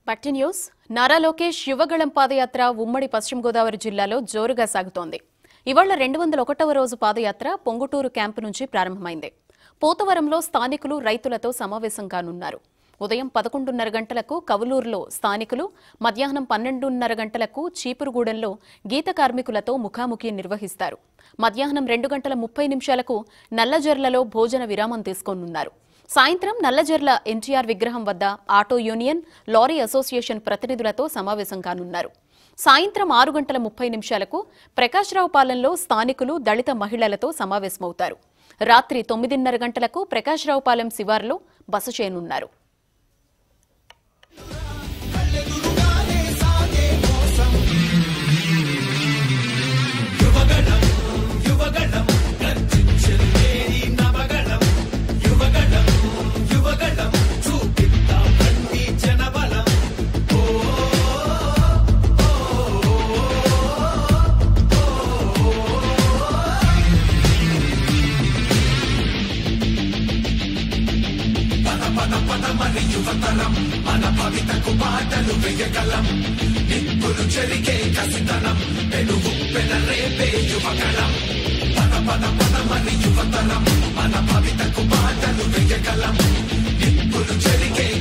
బట్టి న్యూస్ నారా లోకేష్ యువగళం పాదయాత్ర ఉమ్మడి పశ్చిమ గోదావరి జిల్లాలో జోరుగా సాగుతోంది ఇవాళ రెండు వందల ఒకటవ రోజు పాదయాత్ర పొంగుటూరు క్యాంపు నుంచి ప్రారంభమైంది పోతవరంలో స్థానికులు రైతులతో సమావేశం కానున్నారు ఉదయం పదకొండున్నర గంటలకు కవులూరులో స్థానికులు మధ్యాహ్నం పన్నెండున్నర గంటలకు చీపురుగూడెంలో గీత కార్మికులతో ముఖాముఖి నిర్వహిస్తారు మధ్యాహ్నం రెండు గంటల ముప్పై నిమిషాలకు నల్లజర్లలో భోజన విరామం తీసుకోనున్నారు సాయంత్రం నల్లజర్ల ఎన్టీఆర్ విగ్రహం వద్ద ఆటో యూనియన్ లారీ అసోసియేషన్ ప్రతినిధులతో సమావేశం కానున్నారు సాయంత్రం ఆరు గంటల ముప్పై నిమిషాలకు ప్రకాశ్రావు పాలెంలో స్థానికులు దళిత మహిళలతో సమావేశమవుతారు రాత్రి తొమ్మిదిన్నర గంటలకు ప్రకాశ్రావు పాలెం శివారులో బస చేయనున్నారు మన భవితకు బాటలు వెయ్యగలం నిప్పులు చెరిగే